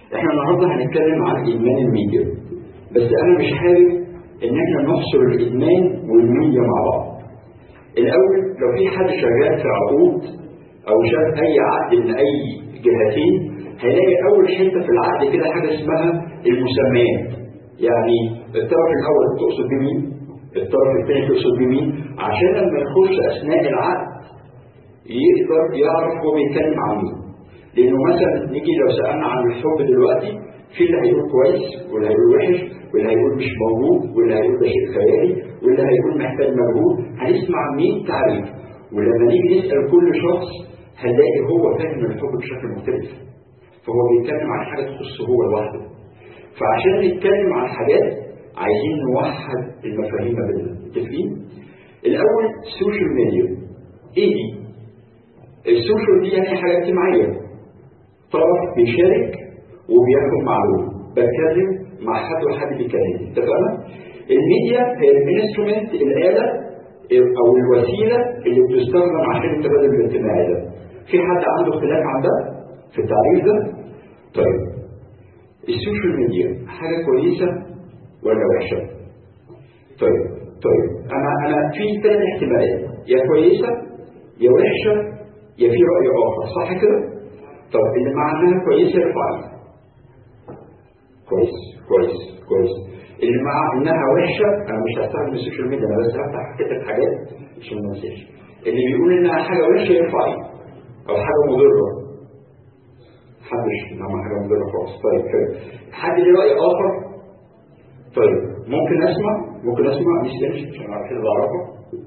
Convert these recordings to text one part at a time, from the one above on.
احنا النهارده هنتكلم عن ادمان الميديا بس انا مش حابب ان احنا نحصر الادمان والميديا مع بعض الاول لو في حد شغال في عقود او شاف اي عقد من اي جهتين هيلاقي اول حته في العقد كده حاجه اسمها المسميات يعني الطرف الاول تقصد بيه مين الطرف الثاني تقصد بيه مين عشان لما يخش اثناء العقد يقدر يعرف هو بيتكلم عن مين لانه مثلا نيجي لو سالنا عن الحب دلوقتي في اللي هيقول كويس واللي هيقول وحش واللي هيقول مش موجود واللي هيقول ده شيء خيالي واللي هيقول محتاج مجهود هنسمع مين تعريف ولما نيجي نسال كل شخص هنلاقي هو فاهم الحب بشكل مختلف فهو بيتكلم عن حاجه تخصه هو لوحده فعشان نتكلم عن حاجات عايزين نوحد المفاهيم ما بيننا متفقين؟ الاول السوشيال ميديا ايه دي؟ السوشيال دي يعني حاجه اجتماعيه طرف بيشارك وبياخد معلومه بتكلم مع حد وحد بيكلمني اتفقنا؟ الميديا هي الانسترومنت الاله او الوسيله اللي بتستخدم عشان التبادل الاجتماعي ده في حد عنده اختلاف عن ده في التعريف ده؟ طيب السوشيال ميديا حاجه كويسه ولا وحشه؟ طيب طيب انا انا في ثلاث احتمالات يا كويسه يا وحشه يا في راي اخر صح كده؟ طب اللي معناها كويسه يرفع ايده كويس كويس كويس اللي مع انها وحشه انا مش هستخدم السوشيال ميديا انا بس هفتح كتب حاجات عشان ما انساش اللي بيقول انها حاجه وحشه يرفع ايده او حاجه مضره محدش انما حاجه مضره خالص طيب حلو حد ليه راي اخر طيب ممكن اسمع ممكن اسمع مش امشي عشان اعرف اللي اعرفه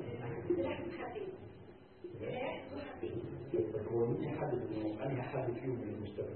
هو مين يحدد انه انهي حد فيهم المستقبل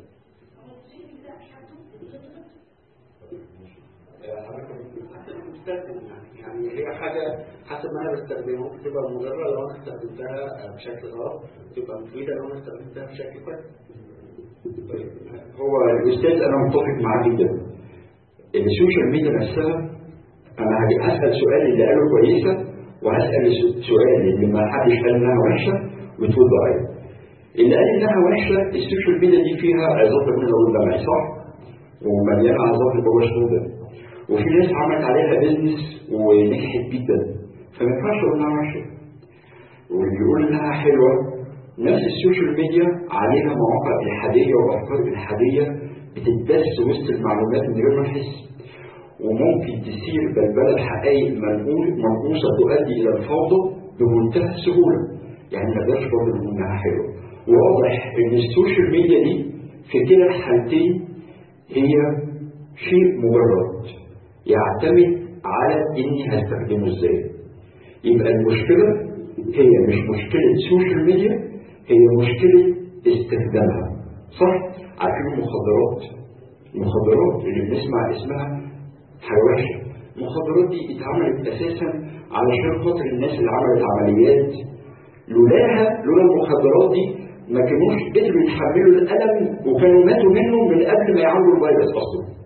يعني هي حاجة حسب ما أنا بستخدمها ممكن تبقى مضرة لو أنا استخدمتها بشكل غلط تبقى مفيدة لو أنا استخدمتها بشكل كويس. طيب هو الاستاذ انا متفق معاه جدا السوشيال ميديا نفسها انا هجي هسال سؤال اللي قاله كويسه وهسال سؤال اللي ما حدش قال انها وحشه وتقول ضعيف اللي قال انها وحشه السوشيال ميديا دي فيها عظات من الاول دمعي صح؟ ومليانه عظات لبابا شنودة وفي ناس عملت عليها بيزنس ونجحت جدا فما ينفعش اقول انها وحشه واللي بيقول انها حلوه نفس السوشيال ميديا عليها مواقع الحاديه وافكار الحاديه بتتدس وسط المعلومات من غير ما نحس وممكن تثير بلبله حقائق منقول منقوصه تؤدي الى الفوضى بمنتهى السهوله يعني ما نقدرش برضه نقول انها حلوه واضح ان السوشيال ميديا دي في كلا الحالتين هي شيء مجرد يعتمد على اني هستخدمه ازاي يبقى المشكله هي مش مشكله سوشيال ميديا هي مشكله استخدامها صح عارفين المخدرات المخدرات اللي بنسمع اسمها حاجه وحشه المخدرات دي اتعملت اساسا علشان خاطر الناس اللي عملت عمليات لولاها لولا المخدرات دي ما كانوش قدروا يتحملوا الالم وكانوا ماتوا منه من قبل ما يعالجوا الفيروس اصلا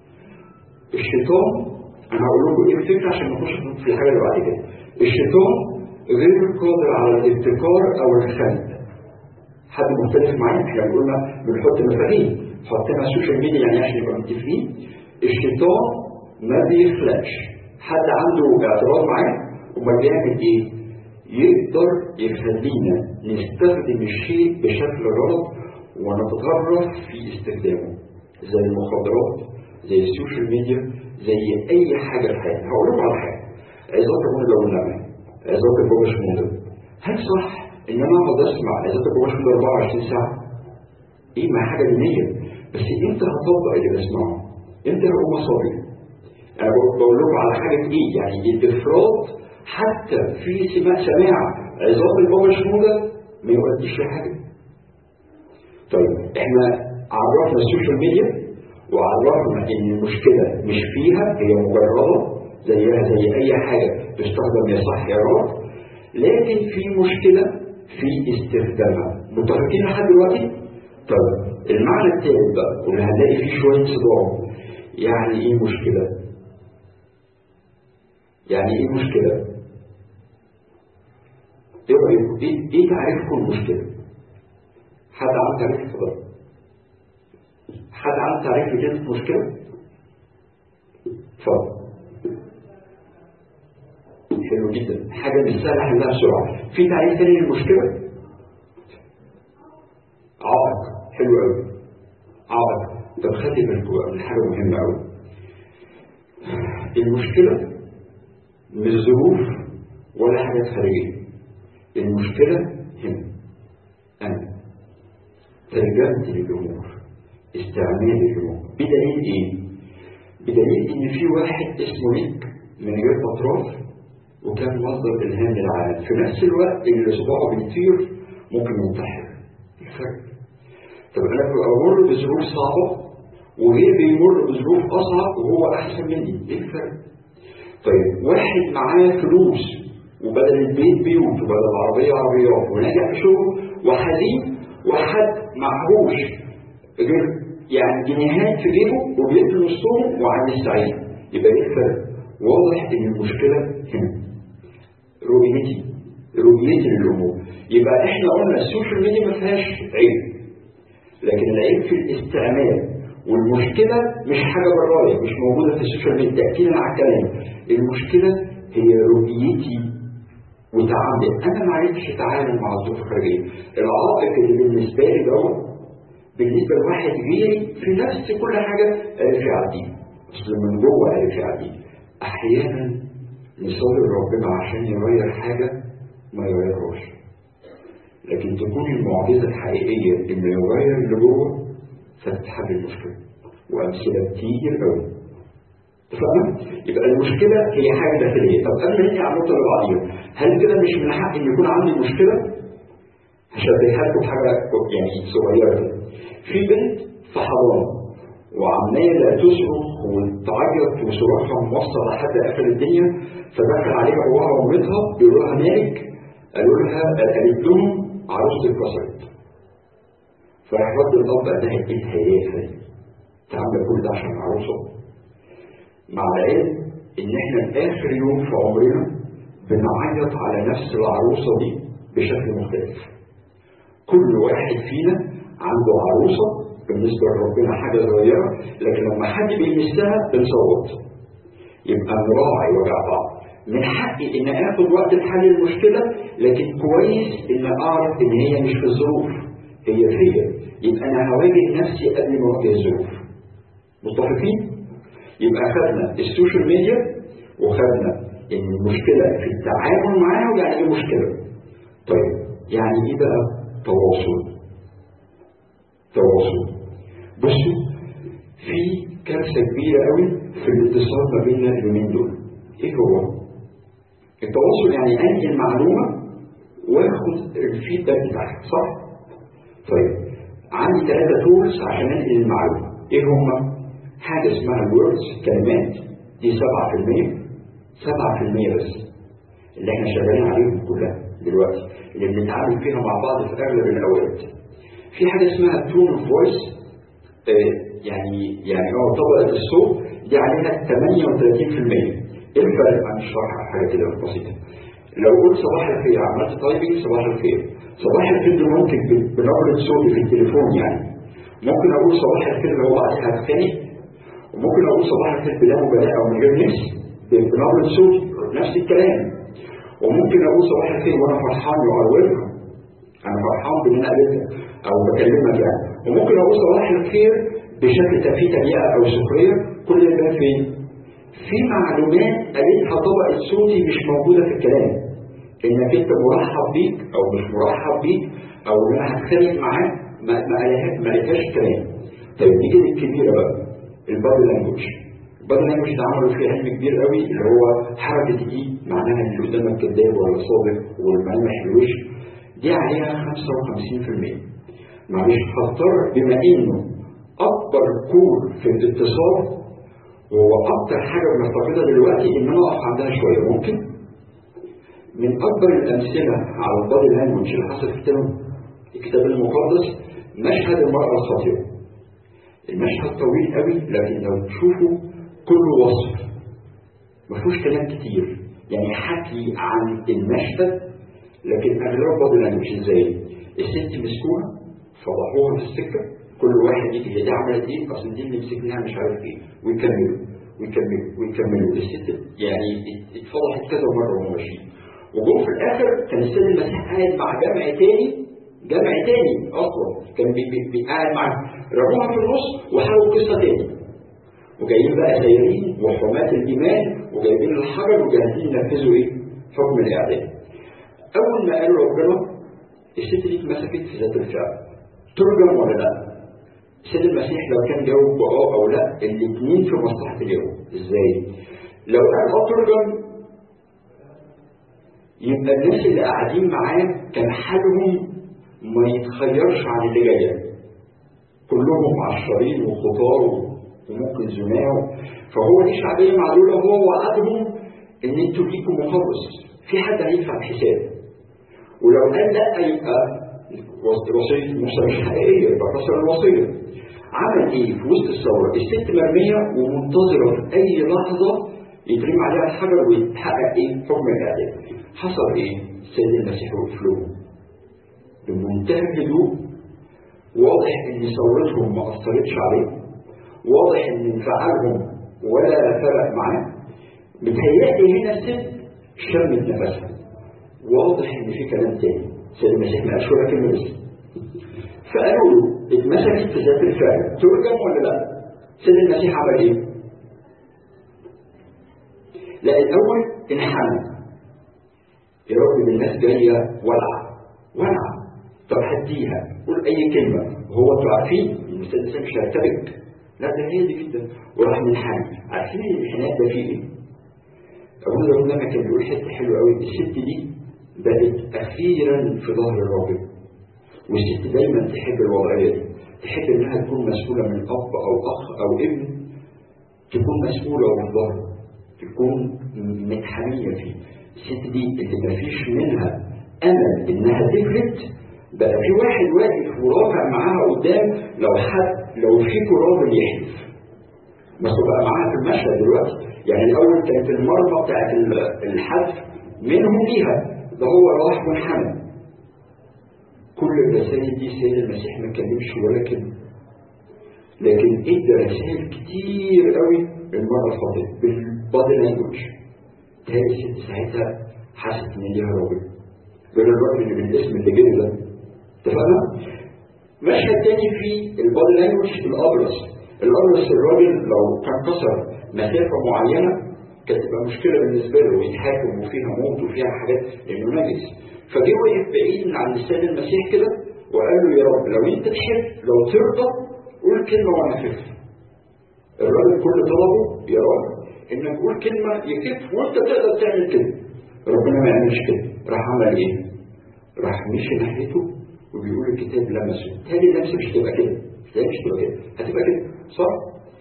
الشيطان انا هقول لكم ايه الفكره عشان نخش في الحاجه اللي بعد كده الشيطان غير قادر على الابتكار او الخلق حد مختلف معايا احنا قلنا بنحط مفاهيم حطينا السوشيال ميديا يعني عشان نبقى متفقين الشيطان ما بيخلقش حد عنده اعتراض معاه امال بيعمل ايه؟ يقدر يخلينا نستخدم الشيء بشكل غلط ونتغرف في استخدامه زي المخدرات زي السوشيال ميديا زي اي حاجه في حياتنا هقول لكم على حاجه عظات ابونا لو النبي عظات البابا شموده هل صح ان انا اقعد اسمع عظات البابا شموده 24 ساعه؟ ايه ما حاجه دينيه بس امتى هطبق اللي بسمعه؟ امتى هقوم اصلي؟ انا بقول لكم على حاجه ايه؟ يعني الافراط حتى في سماع سماع عظات البابا شموده ما يؤديش لحاجه. طيب احنا عرفنا السوشيال ميديا وعرفنا ان المشكله مش فيها هي مجرده زيها زي اي حاجه تستخدم يا صح يا غلط لكن في مشكله في استخدامها متفقين لحد دلوقتي؟ طيب المعنى الثالث بقى واللي هنلاقي فيه شويه صدام يعني ايه مشكله؟ يعني ايه مشكله؟ ايه رايكم؟ ايه, إيه تعريفكم المشكله؟ حد عنده تعريف اتفضل حد عنده تعريف لكلمة مشكلة؟ اتفضل حلو جدا حاجة مش سهلة حلها بسرعة في تعريف تاني للمشكلة؟ عائق حلو قوي عائق طب خلي بالكم من حاجة مهمة قوي المشكلة مش ظروف ولا حاجات خارجية المشكلة هنا أنا ترجمت للأمور استعمال للأمور بدليل إيه؟ بدليل إن في واحد اسمه نيك من غير أطراف وكان مصدر إلهام للعالم في نفس الوقت اللي صباعه بيطير ممكن ينتحر الفرق طب أنا بمر بظروف صعبة وغير بيمر بظروف أصعب وهو أحسن مني إيه الفرق؟ طيب واحد معاه فلوس وبدل البيت بيوت وبدل العربية عربيات ونجح في شغله وحزين وحد معهوش غير يعني جنيهات في جيبه وبيدي نصهم وعن السعيد يبقى ايه الفرق؟ واضح ان المشكلة هنا رؤيتي رؤيتي للامور يبقى احنا قلنا السوشيال ميديا ما فيهاش عيب لكن العيب في الاستعمال والمشكلة مش حاجة براية مش موجودة في السوشيال ميديا تأكيدا على الكلام المشكلة هي رؤيتي وتعاملي أنا ما عرفتش أتعامل مع الظروف الخارجية العائق اللي بالنسبة لي دوت بالنسبة لواحد غيري في نفس كل حاجة عرف يعديه أصل من جوه عرف يعديه أحيانا نصلي لربنا عشان يغير حاجة ما يغيرهاش لكن تكون المعجزة الحقيقية إنه يغير اللي جوه فتتحل المشكلة وأمثلة كتير قوي تفهم؟ يبقى المشكلة هي حاجة داخلية طب قبل ما نيجي على النقطة اللي بعديها هل كده مش من حق إن يكون عندي مشكلة؟ هشبهها لكم بحاجة يعني صغيرة كده في بنت في حضانة وعمالة تصرخ وتعيط وصراخها موصل لحد آخر الدنيا فدخل عليها أبوها ومامتها بيقولوا لها مالك؟ قالوا لها قالت لهم عروستي اتكسرت فراح رد الأب قال لها إيه الهيافة دي؟ تعمل كل ده عشان عروسه مع العلم إن إحنا في آخر يوم في عمرنا بنعيط على نفس العروسة دي بشكل مختلف كل واحد فينا عنده عروسة بالنسبة لربنا حاجة صغيرة لكن لما حد بيلمسها بنصوت يبقى نراعي وجع بعض من حقي ان اخد وقت لحل المشكلة لكن كويس ان اعرف ان هي مش في الظروف هي فيا يبقى انا هواجه نفسي قبل ما اواجه الظروف متفقين؟ يبقى خدنا السوشيال ميديا وخدنا ان المشكلة في التعامل معاها ويعني ايه مشكلة طيب يعني ايه بقى تواصل تواصل بصوا في كارثة كبيرة قوي في الاتصال ما بيننا اليومين دول ايه هو؟ التواصل يعني انقل معلومة واخد الفيدباك بتاعها صح؟ طيب عندي ثلاثة تولز عشان انقل المعلومة ايه هما؟ حاجة اسمها الوردز كلمات دي 7% 7% بس اللي احنا شغالين عليهم كلها دلوقتي اللي بنتعامل فيها مع بعض في اغلب الاوقات في حاجة اسمها تون اوف فويس يعني يعني هو طبقة الصوت دي عليها 38% ايه الفرق؟ انا اشرح حاجة كده بسيطة لو قلت صباح الخير عملت تايبنج صباح الخير صباح الخير ده ممكن بنبرة صوتي في التليفون يعني ممكن اقول صباح الخير اللي هو بعدها هتخانق وممكن اقول صباح الخير بلا مبالاة او من غير نفس بنبرة صوتي نفس الكلام وممكن اقول صباح الخير وانا فرحان وأولكم انا فرحان بان انا قابلتك او بكلمك يعني وممكن اقول صباح الخير بشكل فيه تريقه او سخريه كل ده فين؟ في معلومات قالتها طبقه صوتي مش موجوده في الكلام انك انت مرحب بيك او مش مرحب بيك او ان انا هتخانق معاك ما ما قالها- ما قالتهاش الكلام طيب دي كده الكبيره بقى البادي لانجوج البادي لانجوج ده عملوا فيه علم كبير قوي اللي هو حركه الايد معناها ان اللي قدامك كذاب ولا صادق والملامح الوش دي عليها 55% معلش هضطر بما انه اكبر كور في الاتصال وهو اكتر حاجه بنفتقدها دلوقتي ان انا اقف عندها شويه ممكن من اكبر الامثله على البادي لانجوج اللي حصل في الكتاب الكتاب المقدس مشهد المراه الخاطئه المشهد طويل قوي لكن لو تشوفوا كله وصف ما فيهوش كلام كتير يعني حكي عن المشهد لكن اغلبه بادي لانجوج ازاي الست مسكونه فضحوها في السكه كل واحد واحد يجي هي دي عملت ايه اصل دي اللي مسكناها مش عارف ايه ويكملوا ويكملوا ويكملوا الست يعني اتفضحت كذا مره وهم ماشيين وجم في الاخر كان السيد المسيح قاعد مع جمع تاني جمع تاني اصلا كان بي بي بي قاعد مع رموها في النص وحاولوا قصه تاني وجايين بقى سايرين وحماة الإيمان وجايبين الحجر وجاهزين ينفذوا إيه؟ حكم الإعدام. أول ما قالوا ربنا الست دي اتمسكت في ذات الفعل. ترجم ولا لا؟ السيد المسيح لو كان جاوب بآه أو لا الاثنين في مصلحة اليهود. إزاي؟ لو قال آه ترجم يبقى الناس اللي قاعدين معاه كان حالهم ما يتخيرش عن اللي جاي كلهم عشرين وخطار وممكن زناه فهو دي شعبيه معدوله هو وعدهم ان انتوا ليكم مخلص في حد هيدفع الحساب ولو قال لا يبقى وصيه موسى مش حقيقيه يبقى كسر الوصيه عمل ايه في وسط الثوره الست مرميه ومنتظره في اي لحظه يترمي عليها الحجر ويتحقق ايه حكم الاعدام حصل ايه السيد المسيح وقف لهم بمنتهى الهدوء واضح ان ثورتهم ما اثرتش عليه واضح ان انفعالهم ولا فرق معاه متهيألي هنا الست شمت نفسها واضح ان في كلام تاني سيد المسيح ما قالش ولا كلمه بس فقالوا له اتمسكت في ذات الفعل ترجم ولا لا؟ سيد المسيح عمل ايه؟ لا الاول انحنى يا رب الناس جايه ولعه ولعه طب هديها قول اي كلمه هو انتوا عارفين ان السيد المسيح مش هيرتبك لا ده هادي جدا وراح منحني عارفين الانحناء ده فيه ايه؟ ابونا داود لما كان بيقول حته حلوه قوي الست دي بقت اخيرا في ظهر الراجل والست دايما تحب الوضعيه دي تحب انها تكون مسؤوله من اب او اخ او ابن تكون مسؤوله وفي ظهره تكون متحميه فيه الست دي اللي ما فيش منها امل انها تفلت بقى في واحد واقف ورافع معاها قدام لو حد لو في راجل يحلف بس بقى معاها في المشهد دلوقتي يعني الاول كانت المرمى بتاعت الحذف منهم ليها ده هو راح منحنى كل الرسائل دي سيد المسيح ما كلمش ولا كلمه لكن ادى رسائل كتير قوي المره اللي فاتت بالبادي لانجوج تاني الست ساعتها حست ان ليها راجل غير الراجل اللي بالاسم اللي جه ده اتفقنا؟ مشهد تاني في البادي لانجوج الابرص الابرص الراجل لو كان كسر مسافه معينه كانت تبقى مشكله بالنسبه له ويتحاكم وفيها موت وفيها حاجات لانه نجس فجه وقف بعيد عن السيد المسيح كده وقال له يا رب لو انت تحب لو ترضى قول كلمه وانا اخف الراجل كل طلبه يا رب انك تقول كلمه يكف وانت تقدر تعمل كده ربنا ما يعملش كده راح عمل ايه؟ راح مشي ناحيته وبيقول الكتاب لمسه تاني لمسه مش هتبقى كده تاني مش هتبقى كده هتبقى كده صح؟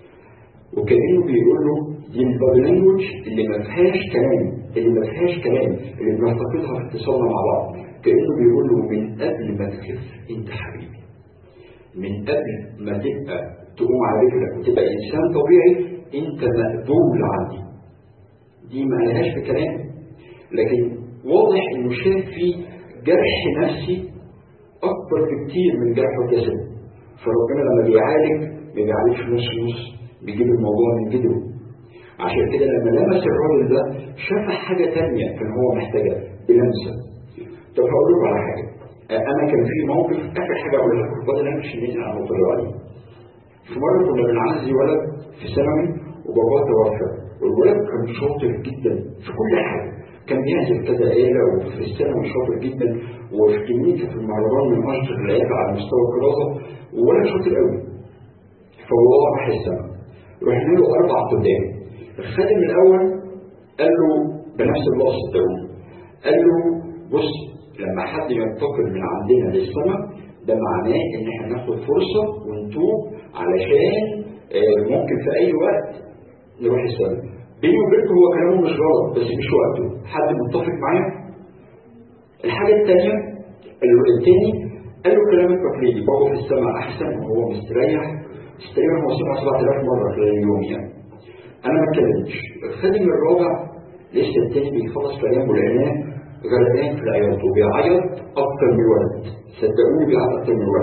وكانه بيقول له دي البادي لانجوج اللي ما فيهاش كلام اللي ما فيهاش كلام اللي بنفتقدها في اتصالنا مع بعض كانه بيقول له من قبل ما تخف انت حبيبي من قبل ما تبقى تقوم على رجلك وتبقى انسان طبيعي انت مقبول عندي دي ما لهاش في كلام لكن واضح انه شاف فيه جرح نفسي اكبر بكتير من جرح الجسد فربنا لما بيعالج ما بيعالجش نص نص بيجيب الموضوع من جدره عشان كده لما لمس الراجل ده شاف حاجه تانية كان هو محتاجها بلمسه طب هقول لكم على حاجه انا كان في موقف اخر حاجه اقولها لكم بدل انا مش نزل على الموضوع في مره كنا بنعزي ولد في ثانوي وباباه توفى والولد كان شاطر جدا في كل حاجه كان بيعزف كذا آلة وفي الثانوي شاطر جدا وفي كمية في المهرجان من أشطر العيال على مستوى الدراسة وولد شاطر قوي فهو راح السما رحنا له أربع قدام الخادم الأول قال له بنفس اللفظ الدولي قال له بص لما حد ينتقل من عندنا للسماء ده معناه ان احنا ناخد فرصه ونتوب علشان ممكن في اي وقت نروح السماء بيني وبينكم هو كلامه مش غلط بس مش وقته حد متفق معايا الحاجه الثانيه الثاني قال له كلام التقليدي بابا في السماء احسن وهو مستريح مستريح هو سمع 7000 مره خلال اليوم يعني انا ما اتكلمتش الخادم الرابع لسه التاني بيخلص كلامه لقيناه غرقان في العياط وبيعيط اكتر من الولد صدقوني بيعيط اكتر من الولد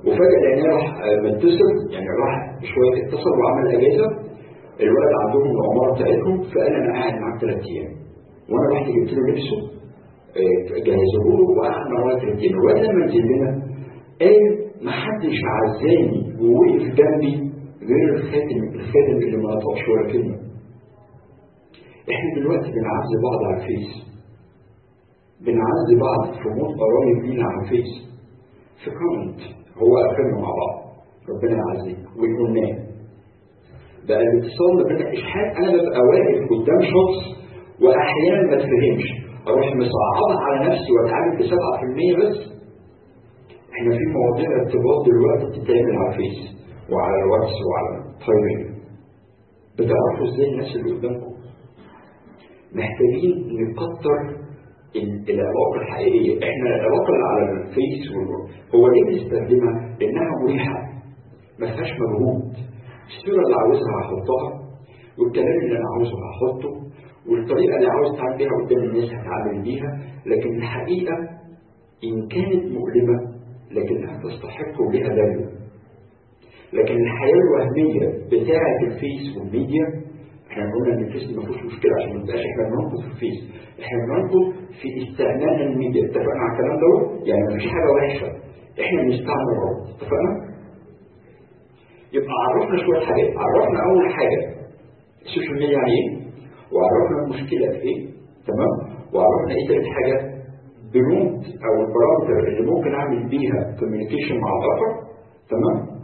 وفجاه لقيناه راح آه، متصل يعني راح شويه اتصل وعمل اجازه الولد عندهم العماره بتاعتهم فقال انا قاعد معاك ثلاث ايام وانا رحت جبت له لبسه آه، جهزه له وقعد معاه ثلاث ايام الولد لما نزل لنا قال ما حدش عزاني ووقف جنبي غير الخادم الخادم اللي ما نطقش ولا كلمه احنا دلوقتي بنعزي بعض على الفيس بنعزي بعض في موت قرايب لينا على الفيس في كومنت هو قفلنا مع بعض ربنا يعزيك ونقولناه بقى الاتصال ما بين اشحات انا ببقى واقف قدام شخص واحيانا ما تفهمش اروح مصعبها على نفسي واتعامل ب 7% بس احنا في مواضيع ارتباط دلوقتي بتتعمل على الفيس وعلى الواتس وعلى التايمينج بتعرفوا ازاي الناس اللي قدامكم محتاجين نكتر ال- العلاقة الحقيقية احنا العلاقة اللي على الفيس وال- هو ليه بنستخدمها؟ لانها مريحة ما فيهاش مجهود الصورة اللي عاوزها هحطها والكلام اللي انا عاوزه هحطه والطريقة اللي عاوز اتعامل بيها قدام الناس هتعامل بيها لكن الحقيقة ان كانت مؤلمة لكنها تستحق ولها دليل لكن الحياة الوهمية بتاعة الفيس والميديا احنا قلنا ان الفيس ما فيهوش مشكلة عشان ما نبقاش احنا بننقد في الفيس احنا بننقد في استعمال الميديا اتفقنا على الكلام ده يعني ما فيش حاجة وحشة احنا بنستعمل غلط اتفقنا؟ يبقى عرفنا شوية حاجات عرفنا أول حاجة السوشيال ميديا يعني إيه وعرفنا المشكلة في إيه تمام وعرفنا إيه تالت حاجة بنود أو البارامتر اللي ممكن أعمل بيها كوميونيكيشن مع الآخر تمام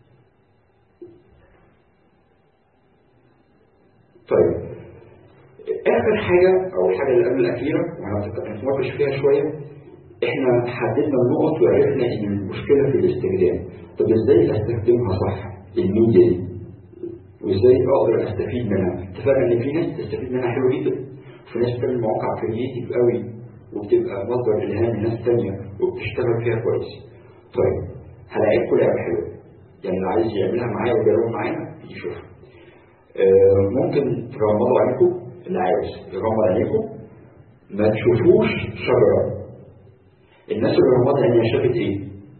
طيب آخر حاجة أو الحاجة اللي قبل الأخيرة وهنتناقش فيها شوية إحنا حددنا النقط وعرفنا إن المشكلة في الاستخدام طب إزاي أستخدمها صح الميديا دي وإزاي أقدر أستفيد منها اتفقنا إن في ناس تستفيد منها حلو جدا وفي ناس بتعمل مواقع كرييتيف قوي وبتبقى مصدر إلهام لناس تانية وبتشتغل فيها كويس طيب هلاعبكم لعبة حلوة يعني اللي عايز يعملها معايا ويجربها معانا يشوفها آه، ممكن تغمضوا عينيكم اللي عايز يغمض عينيكم ما تشوفوش شجرة الناس اللي غمضت عينيها شافت ايه؟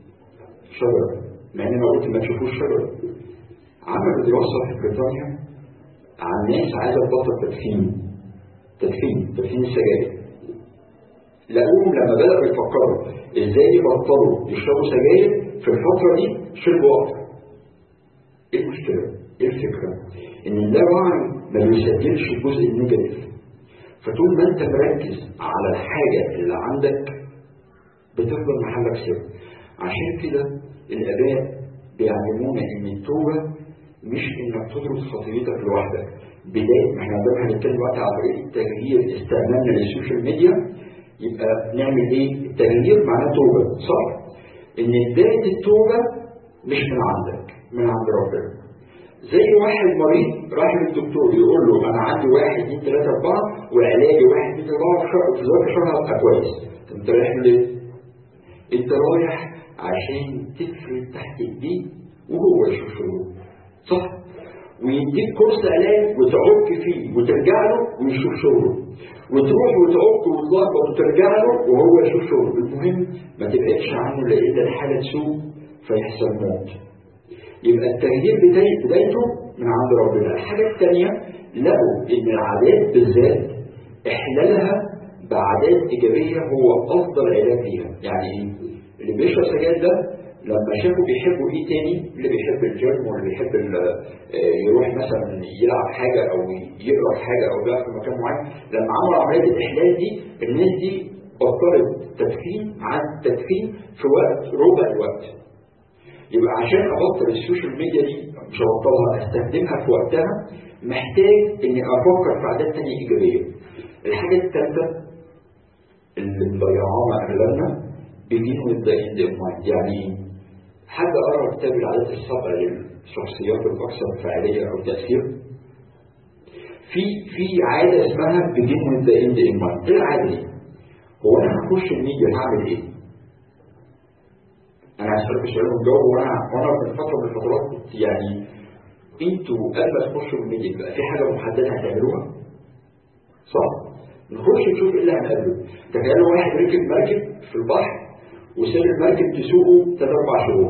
شجرة مع ان انا قلت ما تشوفوش شجرة عملوا دراسة في بريطانيا عن ناس عايزة تبطل تدخين تدخين تدخين السجاير لقوهم لما بدأوا يفكروا ازاي يبطلوا يشربوا سجاير في الفترة دي شربوا أكتر ايه المشكلة؟ ايه الفكرة؟ ان اللاوعي ما بيسجلش الجزء النيجاتيف فطول ما انت مركز على الحاجة اللي عندك بتفضل محلك سر عشان كده الآباء بيعلمونا ان التوبة مش انك تدرك خطيتك لوحدك بداية ما احنا عندنا هنتكلم دلوقتي على طريقة تغيير استعمالنا للسوشيال ميديا يبقى نعمل ايه؟ التغيير معناه توبة صح؟ ان بداية التوبة مش من عندك من عند ربنا زي واحد مريض راح للدكتور يقول له انا عندي واحد اثنين ثلاثة أربعة وعلاجي واحد اثنين ثلاثة أربعة في شهر في ظرف شهر هبقى كويس طب انت رايح ليه؟ انت رايح عشان تفرد تحت ايديه وهو يشوف شغله صح؟ ويديك كورس علاج وتعك فيه وترجع له ويشوف شغله وتروح وتعك وتلخبط وترجع له وهو يشوف شغله المهم ما تبعدش عنه لان الحاله تسوء فيحصل موت يبقى التغيير بداية بدايته من عند ربنا الحاجة الثانية لقوا ان العادات بالذات احلالها بعادات ايجابية هو افضل علاج ليها يعني ايه؟ اللي بيشرب سجاير ده لما شافوا بيحبوا ايه تاني اللي بيحب الجيم واللي بيحب ال- آه، يروح مثلا يلعب حاجة او يقرا في حاجة او يقف في مكان معين لما عملوا عملية الاحلال دي الناس دي بطلت تدخين عن التدخين في وقت ربع الوقت يبقى عشان ابطل السوشيال ميديا دي مش هبطلها استخدمها في وقتها محتاج اني افكر في عادات تانية ايجابية الحاجة الثالثة اللي مضيعاها اغلبنا begin with the end in mind يعني حد قرا كتاب العادات السبع للشخصيات الاكثر فاعلية او تأثير في في عادة اسمها begin with the end in mind ايه العادة دي؟ هو انا هخش الميديا هعمل ايه؟ انا هسألك سؤال ونجاوب وانا وانا في فتره من الفترات كنت يعني انتوا قبل ما تخشوا الميديا بقى في حاجه محدده هتعملوها؟ صح؟ نخش نشوف ايه اللي هنقابله تخيلوا واحد ركب مركب في البحر وساب المركب تسوقه ثلاث اربع شهور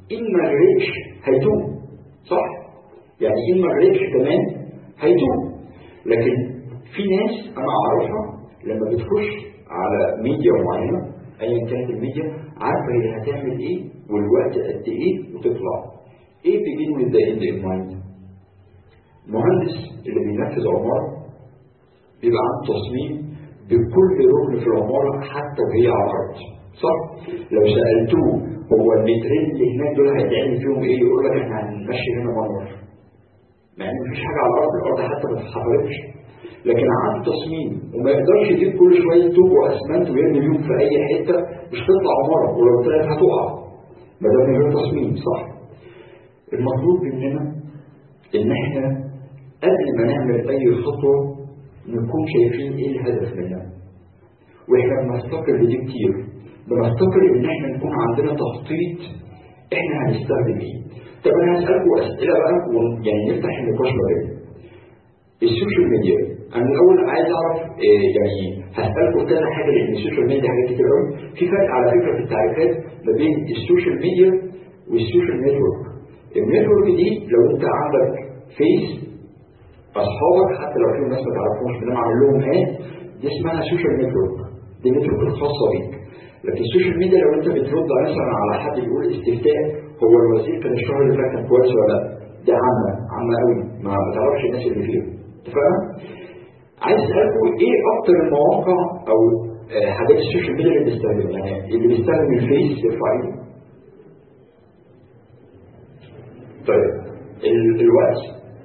ان ما غرقش هيتوب صح يعني ان ما غرقش كمان هيتوب لكن في ناس انا اعرفها لما بتخش على ميديا معينه ايا كانت الميديا عارفه هي هتعمل ايه والوقت قد ايه وتطلع ايه begin with the end in mind المهندس اللي بينفذ عماره بيبقى عنده تصميم بكل ركن في العماره حتى وهي على الارض صح؟ لو سالتوه هو المترين اللي هناك دول هيتعمل فيهم ايه؟ يقول لك احنا هنمشي هنا منور مع ان مفيش حاجه على الارض الارض حتى ما اتحركتش لكن عنده تصميم وما يقدرش يجيب كل شويه طوب واسمنت ويرمي بيهم في اي حته مش تطلع عماره ولو طلعت هتقع ما دام من غير تصميم صح؟ المطلوب مننا ان احنا قبل ما نعمل اي خطوه نكون شايفين ايه الهدف منها واحنا بنفتكر بدي كتير بنفتكر ان احنا نكون عندنا تخطيط احنا هنستخدم ايه طب انا هسألكم اسئله بقى يعني نفتح النقاش ما بيننا السوشيال ميديا انا الاول عايز اعرف إيه يعني هسألكم كذا حاجه لان السوشيال ميديا حاجات كتير قوي في فرق على فكره في التعريفات ما بين السوشيال ميديا والسوشيال نتورك النتورك دي لو انت عندك فيس اصحابك حتى لو في ناس ما تعرفهمش بنعمل عامل لهم اد دي اسمها سوشيال نتورك دي نتورك الخاصه بيك لكن السوشيال ميديا لو انت بترد مثلا على حد يقول استفتاء هو الوزير كان الشهر اللي فات كان كويس ولا لا دي عامه عامه قوي ما بتعرفش الناس اللي فيها اتفقنا؟ عايز اسالكم ايه اكتر المواقع او آه حاجات السوشيال ميديا اللي بيستخدمها يعني اللي بيستخدم الفيس يرفع ايده طيب ال- الوقت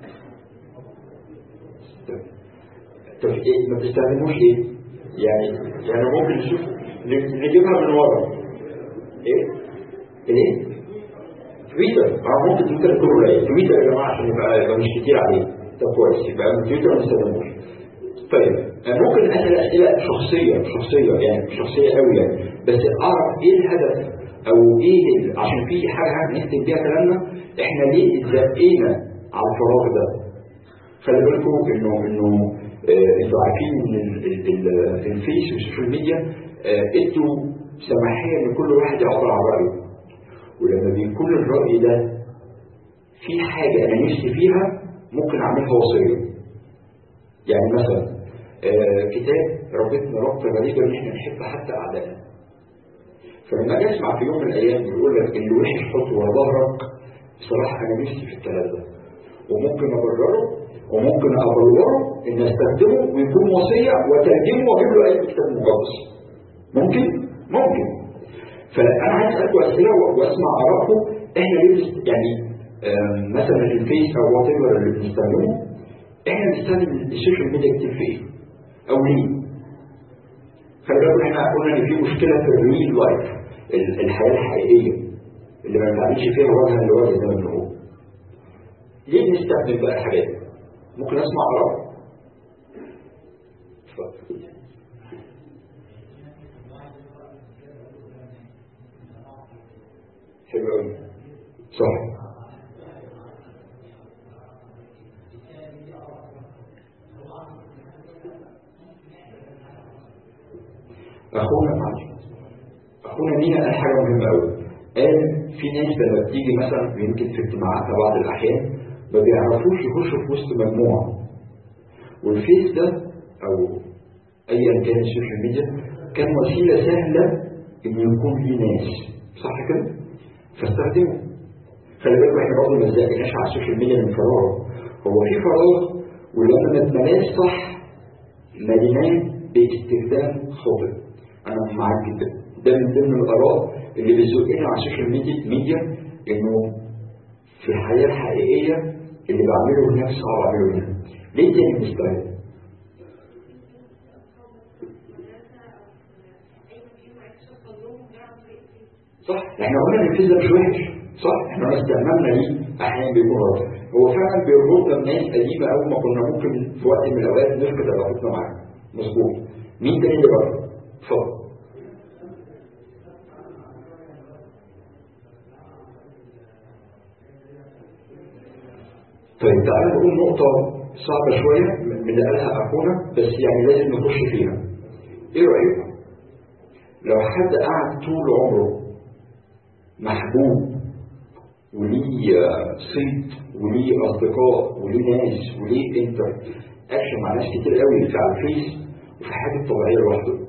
طب ايه ما بتستخدموش ايه؟ يعني يعني ممكن نشوف نجيبها من ورا ايه؟ ايه؟ تويتر اه ممكن تويتر تكون قليل تويتر يا جماعه عشان يبقى يبقى مش كتير عليه طب كويس يبقى من تويتر ما نستخدموش طيب أنا ممكن اسال اسئله شخصيه شخصيه يعني شخصيه قوي يعني بس اعرف ايه الهدف او ايه ال- عشان في حاجه هنكتب بيها كلامنا احنا ليه اتزقينا على الفراغ ده خلي بالكم انه انه آه، انتوا عارفين ان ال- ال- ال- الفيس والسوشيال ميديا آه، ادوا سماحيه ان كل واحد يعبر عن رايه ولما بيكون الراي ده في حاجه انا نفسي فيها ممكن اعملها وصيه يعني مثلا آه، كتاب ربطنا ربطه غريبه ان احنا نحب حتى اعدائنا فلما اجي اسمع في يوم من الايام يقول لك اللي وحش حط ورا ظهرك بصراحه انا نفسي في الكلام ده وممكن ابرره وممكن ابلوره ان استخدمه ويكون وصيه وترجمه واجيب له اي كتاب مقدس ممكن ممكن فانا عايز اسالكم اسئله و- واسمع ارائكم احنا ليه بنست- يعني آم، مثلا الفيس او وات ايفر اللي بنستخدمه احنا بنستخدم السوشيال ميديا كتير في ايه؟ او ليه؟ خلي بالكم احنا قلنا ان في مشكله في الريل لايف ال- الحياه الحقيقيه اللي ما بنتعاملش فيها وجها لوجه زي ما بنقول ليه بنستخدم بقى الحاجات دي؟ ممكن اسمع اراء اتفضل حلو قوي صح اخونا معلش اخونا مينا قال حاجه مهمه قوي قال في ناس لما بتيجي مثلا يمكن في اجتماعاتها بعض الاحيان ما بيعرفوش يخشوا في وسط مجموعه والفيس ده او ايا كان السوشيال ميديا كان وسيله سهله انه يكون ليه ناس صح كده؟ فاستخدمه خلي بالكم احنا برضه ما ازدقناش على السوشيال ميديا من فراغ هو في فراغ ولما ما اتملاش صح مليناه باستخدام خاطئ انا معاك جدا ده من ضمن الاراء اللي بيزقنا على السوشيال ميديا ميديا انه في الحياه الحقيقيه اللي بعمله هناك صعب اعمله هنا ليه تاني مستعد؟ صح احنا قلنا ان الفيزا مش وحش صح احنا قلنا استعمالنا ليه احيانا بيكون غلط هو فعلا بيربطنا بناس قديمه قوي ما كنا ممكن في وقت من الاوقات نفقد علاقتنا معاهم مظبوط مين تاني اللي بره؟ اتفضل طيب تعالى نقول نقطة صعبة شوية من اللي قالها أخونا بس يعني لازم نخش فيها. إيه رأيكم؟ لو حد قعد طول عمره محبوب وليه آه، صيت وليه اصدقاء وليه ناس وليه انتر اكشن مع ناس كتير قوي في على الفيس وفي حاجه طبيعيه لوحده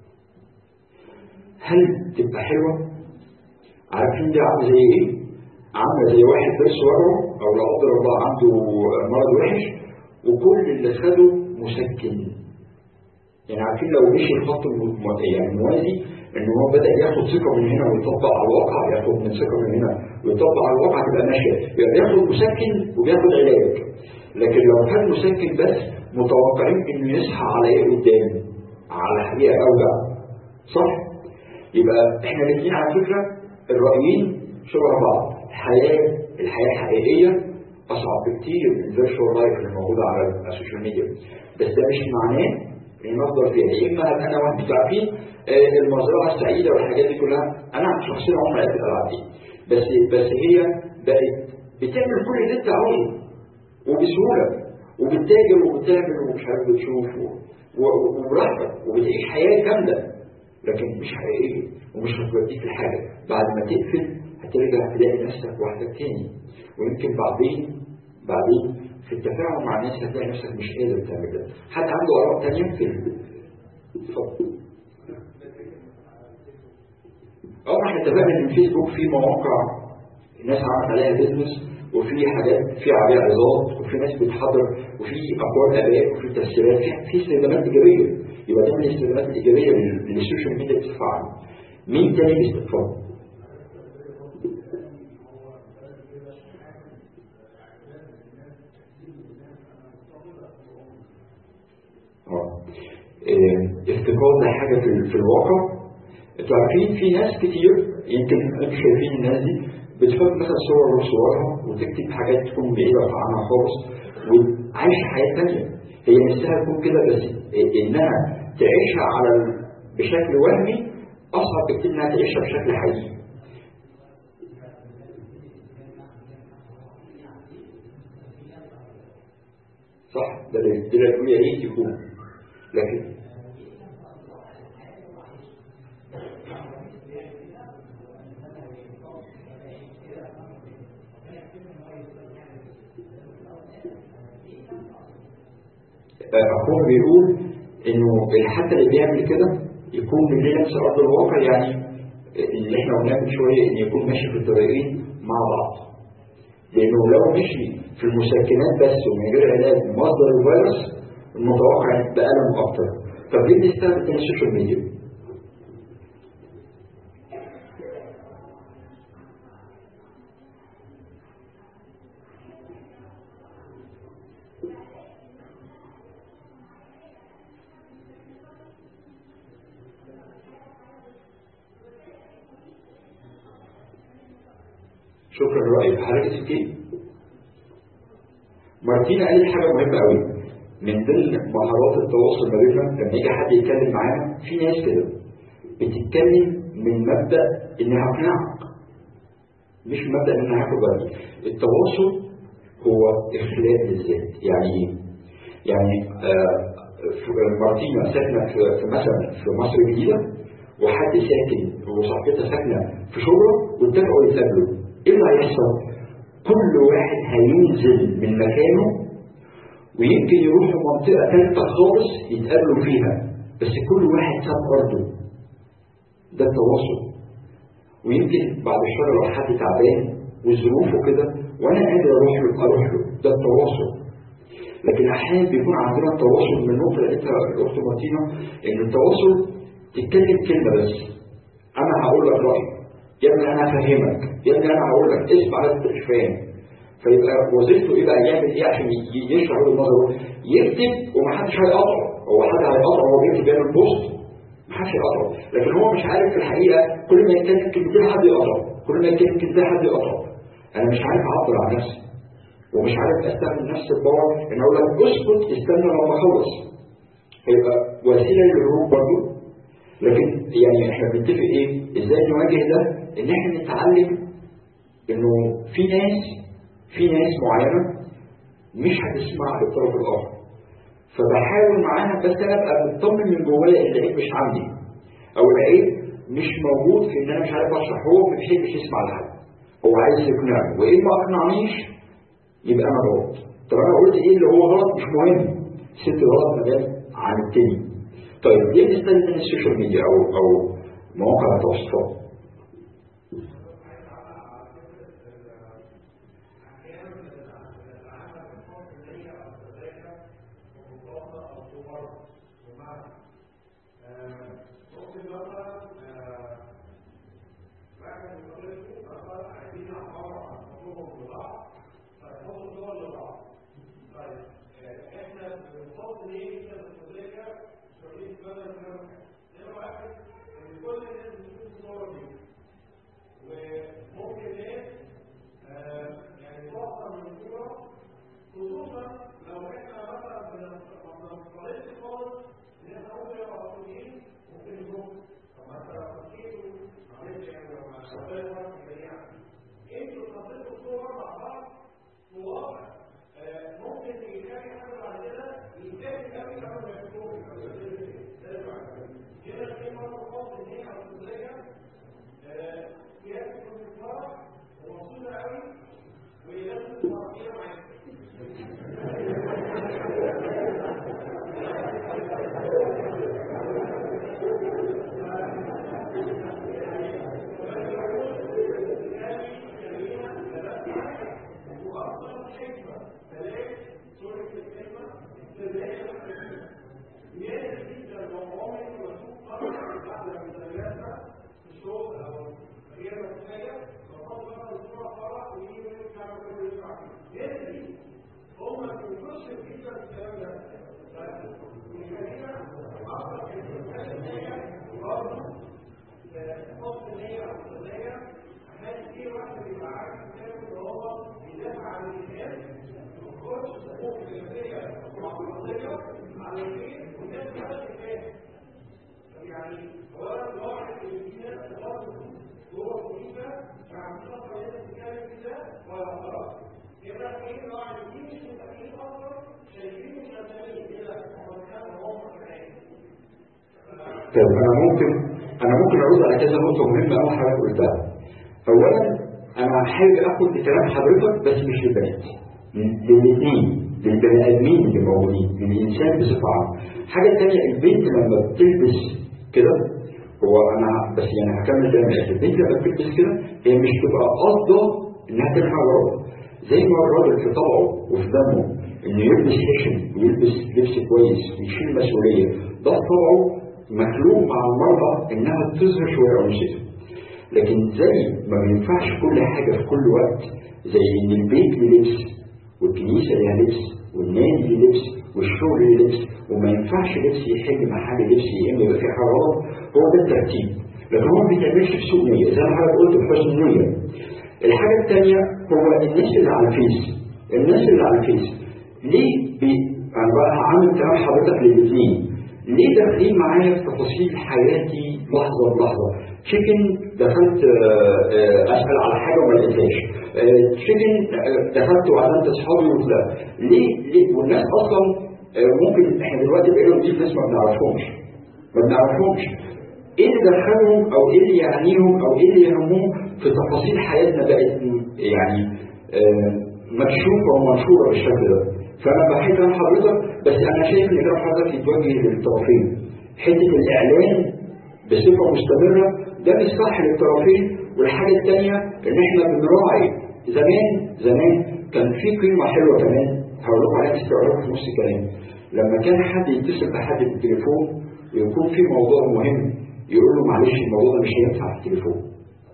هل تبقى حلوه عارفين دي عامله زي ايه عامله زي واحد بس ورعه او لا قدر الله عنده مرض وحش وكل اللي خده مسكن يعني عارفين لو مشي الخط الم- يعني الموازي ان هو بدا ياخد ثقه من هنا ويطبق على الواقع ياخد من ثقه من هنا ويطبق على الواقع تبقى ماشيه يبقى بياخد مسكن وبياخد علاج لكن لو خد مسكن بس متوقعين انه يصحى على ايه قدام على حقيقه اوجع صح يبقى احنا الاثنين على فكره الرايين شبه بعض الحياه الحياه الحقيقيه اصعب بكتير من الفيرتشوال لايف اللي موجوده على السوشيال ميديا بس ده مش معناه ان افضل فيها يا اما هبقى انا واحد انتوا عارفين آه، المزرعه السعيده والحاجات دي كلها انا شخصيا عمري ما لعبت الالعاب دي بس بس هي بقت بتعمل كل اللي انت عاوزه وبسهوله وبتتاجر وبتعمل ومش عارف بتشوف و- و- وبراحتك وبتعيش حياه كامله لكن مش حقيقيه ومش هتوديك لحاجه بعد ما تقفل هترجع تلاقي نفسك وحدك تاني ويمكن بعدين بعدين في التفاعل مع الناس هتلاقي نفسك مش قادر تعمل ده حد عنده اراء تانية في ال- اتفضل اه ما احنا اتفقنا ان الفيسبوك فيه مواقع الناس عملت عليها بيزنس وفي حاجات في عليها عظات وفي ناس بتحضر وفي اقوال اباء وفي تفسيرات في- في استخدامات ايجابيه يبقى ده من الاستخدامات الايجابيه لل- للسوشيال ميديا بصفه عامه مين تاني بيستفاد؟ اه إيه، افتقاد لحاجه في, ال- في الواقع انتوا عارفين في ناس كتير يمكن انتوا شايفين الناس دي بتحط مثلا صور وصورها وتكتب حاجات تكون بعيده عنها خالص وعايشه حياه ثانيه هي نفسها تكون كده بس انها تعيشها على ال- بشكل وهمي اصعب بكتير انها تعيشها بشكل حقيقي صح ده اللي ده اللي يقول يا ريت يكون لكن أخوه بيقول إنه حتى اللي بيعمل كده يكون من نفس أرض الواقع يعني اللي إحنا قلناه من شوية إن يكون ماشي في الطريقين مع بعض لأنه لو مشي في المسكنات بس ومن غير علاج مصدر الفيروس المتوقع يبقى ألم أكتر طب ليه بنستخدم تاني السوشيال ميديا؟ شكرا لرأيك حضرتك سكين مارتينا قالت حاجة مهمة قوي من ضمن مهارات التواصل ما بيننا لما يجي حد يتكلم معانا في ناس كده بتتكلم من مبدأ إنها هقنعك مش مبدأ إنها هاخد بالي التواصل هو إخلاء للذات يعني إيه؟ يعني آه في- مارتينا ساكنة في في مثلا في مصر الجديدة وحد ساكن وصاحبتها ساكنة في شبرا واتفقوا يتقابلوا ايه اللي هيحصل؟ كل واحد هينزل من مكانه ويمكن يروحوا منطقة ثالثة خالص يتقابلوا فيها بس كل واحد ساب أرضه ده التواصل ويمكن بعد الشر لو حد تعبان وظروفه كده وانا قادر اروح له اروح له ده التواصل لكن احيانا بيكون عندنا التواصل من النقطه اللي قالتها الاخت مارتينا ان التواصل تتكلم كلمه بس انا هقول لك رايي يا ابني انا هفهمك يا ابني انا هقول لك اسمع بس انت مش فاهم فيبقى وظيفته ايه بقى يعمل ايه عشان ي- يشرح وجهه نظره يكتب ومحدش هيقطعه هو حد هيقطعه وهو بيكتب بيعمل بوست محدش هيقطعه لكن هو مش عارف في الحقيقه كل ما يتكلم كلمتين حد يقطعه كل ما يتكلم كلمتين حد يقطعه انا مش عارف اعبر عن نفسي ومش عارف استخدم نفس الباور ان اقول لك اسكت استنى لما اخلص هيبقى وسيله للهروب برضه لكن يعني احنا بنتفق ايه ازاي نواجه ده ان احنا نتعلم انه في ناس في ناس معينه مش هتسمع للطرف الاخر فبحاول معاها بس انا ابقى مطمن من جوايا ان العيب مش عندي او العيب مش موجود في ان انا مش عارف اشرح هو ما بيحبش يسمع لحد هو عايز يقنعني وايه ما اقنعنيش يبقى انا غلط طب انا قلت ايه اللي هو غلط مش مهم ست غلط مجال عن التاني طيب ليه بنستخدم السوشيال ميديا او او مواقع التواصل طيب انا ممكن انا ممكن ارد على كذا نقطه مهمه قوي حضرتك قلتها اولا انا حابب اخد بكلام حضرتك بس مش للبنات للاثنين للبني ادمين اللي موجودين للانسان بصفه عامه الحاجه الثانيه البنت لما بتلبس كده هو انا بس يعني هكمل كلام البنت لما بتلبس كده هي مش تبقى قاصده انها تلحق الراجل زي ما الراجل في طبعه وفي دمه انه يلبس حشم ويلبس لبس كويس ويشيل مسؤوليه ده طبعه مخلوق مع المرأة إنها تظهر شوية أنوثتها لكن زي ما بينفعش كل حاجة في كل وقت زي إن البيت له لبس والكنيسة ليها لبس والنادي ليه لبس والشغل ليه لبس وما ينفعش لبس يحل محل لبس يا إما يبقى فيه حرارة هو ده الترتيب لكن هو ما بيتعملش في سوء نية زي ما حضرتك قلت بحسن نية الحاجة الثانية هو الناس اللي على الفيس الناس اللي على الفيس ليه بي... أنا بقى عامل كلام حضرتك للاثنين ليه داخلين معايا في تفاصيل حياتي لحظة بلحظة تشيكن دخلت أسأل على حاجة وما لقيتهاش تشيكن دخلت وعزمت أصحابي وطلعت ليه ليه والناس أصلا ممكن احنا دلوقتي بقينا نضيف ناس ما بنعرفهمش ما بنعرفهمش ايه اللي دخلهم او ايه اللي يعنيهم او ايه اللي يهمهم في تفاصيل حياتنا بقت يعني مكشوفه ومنشوره بالشكل ده فانا بحب كلام حضرتك بس انا شايف ان كلام حضرتك يتوجه للطرفين حته الاعلان بصفه مستمره ده مش صح للطرفين والحاجه الثانيه ان احنا بنراعي زمان زمان كان في قيمه حلوه كمان هقول لكم عليها تستوعبوا في نص الكلام لما كان حد يتصل بحد بالتليفون ويكون في موضوع مهم يقول له معلش الموضوع ده مش هينفع في التليفون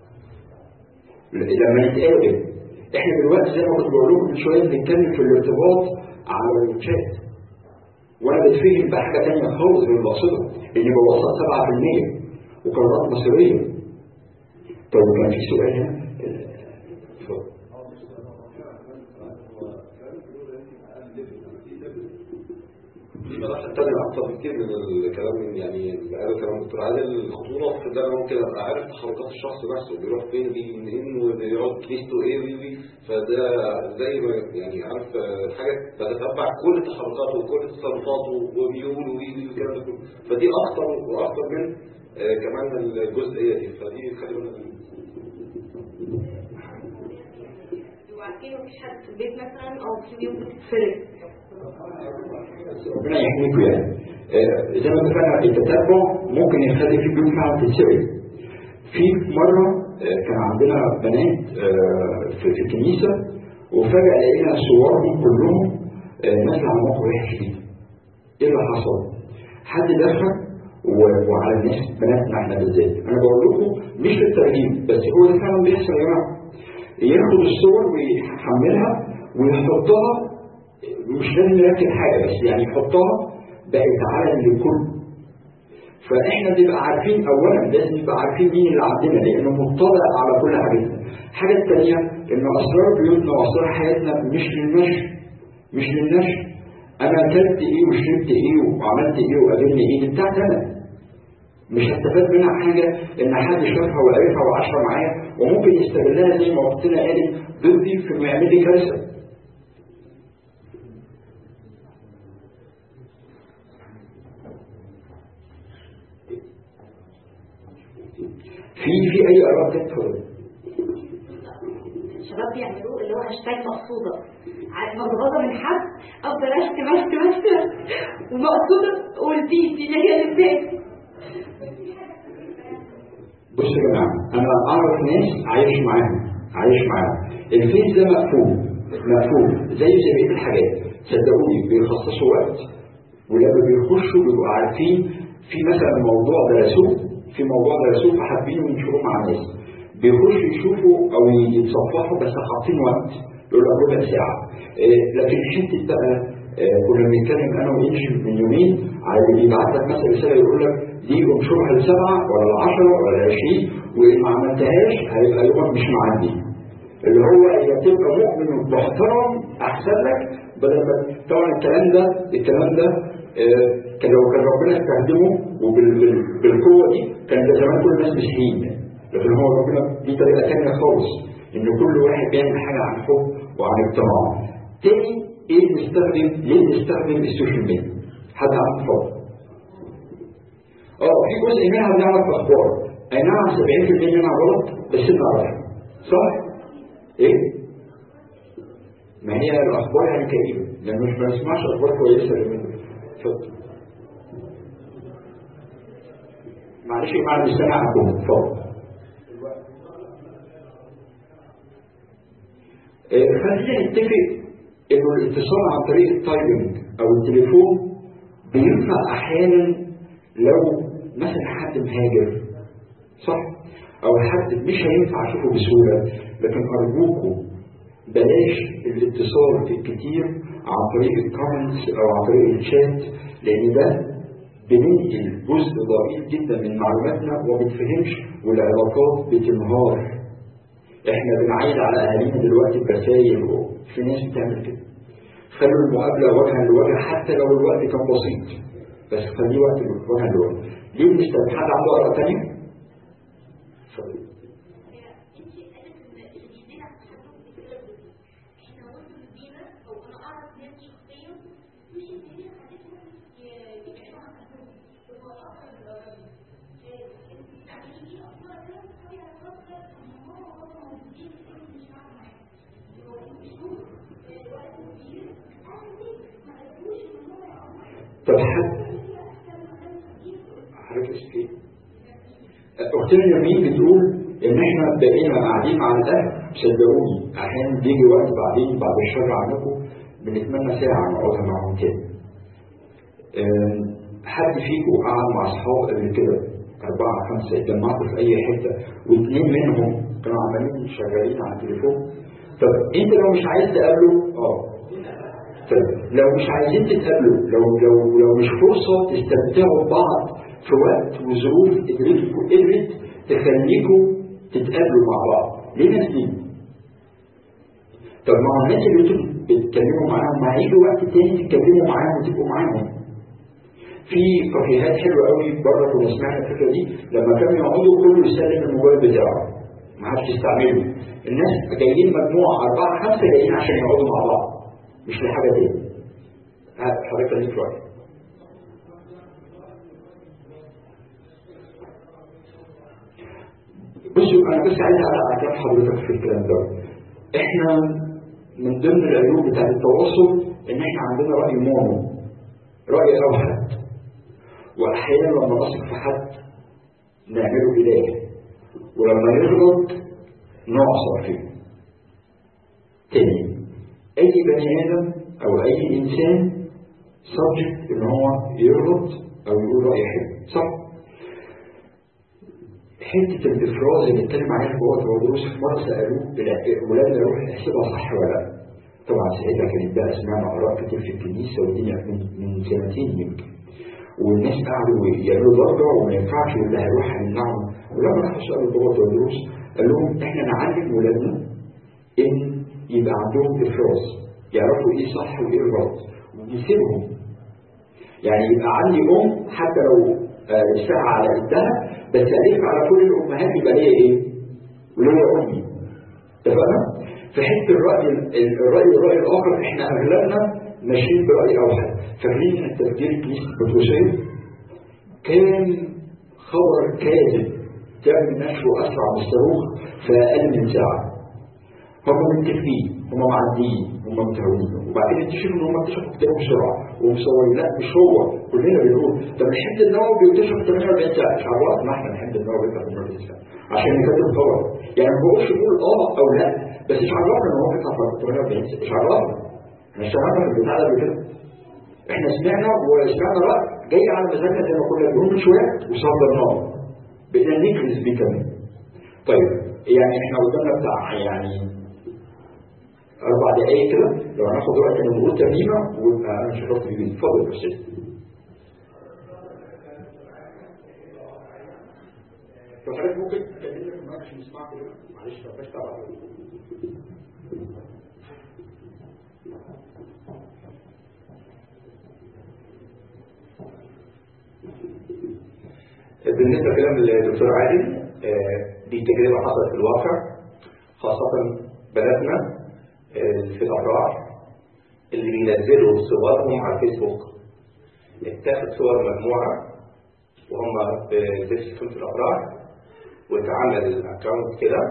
لما نتقابل احنا دلوقتي زي ما كنت بقول لكم من شويه بنتكلم في الارتباط على الشات وانا بتفهم بحاجه ثانيه خالص من المقصده اللي بوصل 7% وقرارات مصيريه طيب كان في سؤال هنا في مراحل تانية أكتر بكتير من الكلام يعني اللي قاله كلام دكتور عادل الخطورة في ده أنا ممكن أبقى عارف تحركات الشخص نفسه بيروح فين بيجي منين وبيقعد كنيسته إيه وي وي فده زي ما يعني عارف حاجة بتتبع كل تحركاته وكل تصرفاته وميوله وي وي والكلام ده كله فدي أكتر وأكتر من آه كمان الجزئية دي فدي خلي بالك حد في البيت مثلا او في بيوت بتتسرق ربنا يحميكم يعني آه، زي ما اتفقنا التتبع ممكن يخلي في بيوت فعلا تتسرق في مرة آه، كان عندنا بنات آه، في في الكنيسة وفجأة لقينا صورهم كلهم آه، نازلة على موقع وحش جدا ايه اللي حصل؟ حد دخل و- وعلى الناس بناتنا احنا بالذات انا بقول لكم مش للترهيب بس هو ده فعلا بيحصل يا جماعه ياخد الصور ويحملها ويحطها مش لازم يركب حاجه بس يعني يحطها بقت علم للكل فاحنا نبقى عارفين اولا لازم نبقى عارفين مين اللي عندنا لانه مطلع على كل حاجتنا الحاجه الثانيه ان اسرار بيوتنا واسرار حياتنا مش للنشر مش للنشر انا اكلت ايه وشربت ايه وعملت ايه وقابلني ايه دي بتاعتي انا مش هستفاد منها حاجه ان حد شافها وعرفها وعاشها معايا وممكن يستغلها زي ما وقتنا قالت ضدي في انه يعمل لي كارثه في في اي اراء تدخل الشباب بيعملوه اللي هو هاشتاج مقصوده عارف متغاظه من حد افضل اشتم اشتم اشتم ومقصوده والبيت اللي هي للبيت بصوا يا جماعه انا اعرف ناس عايش معاهم عايش معاهم الفيس ده مقفول مقفول زي زي بقيه الحاجات صدقوني بيخصصوا وقت ولما بيخشوا بيبقوا عارفين في مثلا موضوع درسوه في موضوع درسوه فحابين ينشروه مع الناس بيخشوا يشوفوا او يتصفحوا بس حاطين وقت يقول لك ربع ساعه إيه لكن حته بقى إيه كنا بنتكلم انا وانجي من يومين على اللي بيبعت لك مثلا رساله يقول لك دي انشرها لسبعه ولا العشره ولا العشرين وان ما عملتهاش هيبقى يومك مش معدي اللي هو هي تبقى مؤمن محترم احسن لك بدل ما طبعا الكلام ده الكلام ده آه، كان لو كان ربنا استخدمه وبالقوه دي كان ده زمان كل الناس مسيحيين يعني. لكن هو ربنا دي طريقه ثانيه خالص ان كل واحد بيعمل حاجه عن حب وعن اقتناع. تاني ايه بنستخدم ليه بنستخدم السوشيال ميديا؟ حد عنده اتفضل. اه في جزء منها بنعرف اخبار اي نعم 70% منها غلط بس بنعرفها صح؟ ايه؟ ما هي الاخبار يعني كئيبه لان مش بنسمعش اخبار كويسه اليومين دول اتفضل معلش يا جماعه مش سامع عندكم اتفضل آه، خلينا نتفق انه الاتصال عن طريق التايبنج او التليفون بينفع احيانا لو مثلا حد مهاجر صح او حد مش هينفع اشوفه بسهوله لكن ارجوكم بلاش الاتصال الكتير عن طريق الكومنتس او عن طريق الشات لان ده بننقل جزء ضئيل جدا من معلوماتنا وما بنفهمش والعلاقات بتنهار احنا بنعيد على اهالينا دلوقتي برسائل وفي ناس بتعمل كده خلوا المقابله وجها لوجه حتى لو الوقت كان بسيط بس خليه وقت وجها لوجه ليه بنستخدم حد عنده اراء ثانيه؟ اتفضل. طب حد حضرتك ايه؟ اختنا يمين بتقول ان احنا بقينا قاعدين مع الاهل صدقوني احيانا بيجي وقت بعدين بعد الشر عنكم بنتمنى ساعه نقعدها معاهم تاني. أم، حد فيكم قعد مع اصحاب قبل كده أربعة خمسة اتجمعتوا في أي حتة واثنين منهم كانوا عمالين شغالين على التليفون طب أنت لو مش عايز تقابله اه طب لو مش عايزين تتقابلوا لو لو لو مش فرصة تستمتعوا ببعض في وقت وظروف قدرتكم قدرت تخليكم تتقابلوا مع بعض ليه نازلين؟ طب ما هو الناس اللي انتوا بتتكلموا معاهم ما هيجوا وقت تاني تتكلموا معاهم وتبقوا معاهم في كافيهات حلوه قوي بره كنا سمعنا الفكره دي لما كانوا يقعدوا كله يسلم الموبايل بتاعه ما حدش يستعمله الناس جايين مجموعه اربعه خمسه جايين عشان يقعدوا مع بعض مش لحاجه تاني ها، حضرتك ليك راي بصوا انا بس عايز اعلق على كلام حضرتك في الكلام ده احنا من ضمن العيوب بتاعت التواصل ان احنا عندنا راي مونو راي اوحد واحيانا لما نثق في حد نعمله اله ولما يغلط نعصر فيه تاني اي بني ادم او اي انسان سبجكت ان هو يغلط او يقول راي حلو صح حته الافراز اللي اتكلم عليها في وقت ودروس في مره سالوه ولادنا يروح يحسبها صح ولا لا طبعا ساعتها كانت بقى سمعنا اراء كتير في الكنيسه والدنيا من من سنتين يمكن والناس قعدوا يعملوا ضجه وما ينفعش واللي هيروح هيمنعهم ولما راحوا سالوا بابا ودروس قال لهم احنا نعلم ولادنا ان يبقى عندهم افراز يعرفوا ايه صح وايه غلط ونسيبهم يعني يبقى عندي ام حتى لو آه، ساعة على قدها بس ألف على كل الأمهات يبقى ليا إيه؟ وليا أمي اتفقنا؟ في حته الرأي الرأي والرأي الآخر إحنا أغلبنا ماشيين برأي أوحد فاكرين إن تفجير كنيسة البطرسية كان خبر كاذب تم نشره أسرع من الصاروخ في أقل من ساعة هم متفقين هم معديين هم متهاونين وبعدين اكتشفوا ان هم اكتشفوا كتاب بسرعه ومصورين لا مش هو كلنا بنقول طب الحمض النووي بيكتشف 48 ساعه مش عرفنا احنا الحمض النووي بيطلع 48 ساعه عشان نكتب خبر يعني ما بقولش نقول اه او لا بس مش عرفنا ان هو بيطلع 48 ساعه مش عرفنا احنا اشتغلنا في البتاع ده قبل كده احنا سمعنا وسمعنا رأي جاي على مزاجنا زي ما كنا بنقول من شويه وصدرناه بقينا نكرز بيه كمان طيب يعني احنا قدامنا بتاع يعني أربع دقايق كده لو هناخد وقت أنا بقول ترنيمة ويبقى أنا شرفت بيه اتفضل يا أستاذ لو حضرتك ممكن تكلمنا في المايك عشان نسمعك كده معلش لو بس طبعا بالنسبة لكلام الدكتور عادل آه، دي تجربة حصلت في الواقع خاصة بناتنا آه، في الأفراح اللي بينزلوا صورهم على الفيسبوك اتاخد صور مجموعة وهم بيلبسوا في الأفراح واتعمل اكونت كده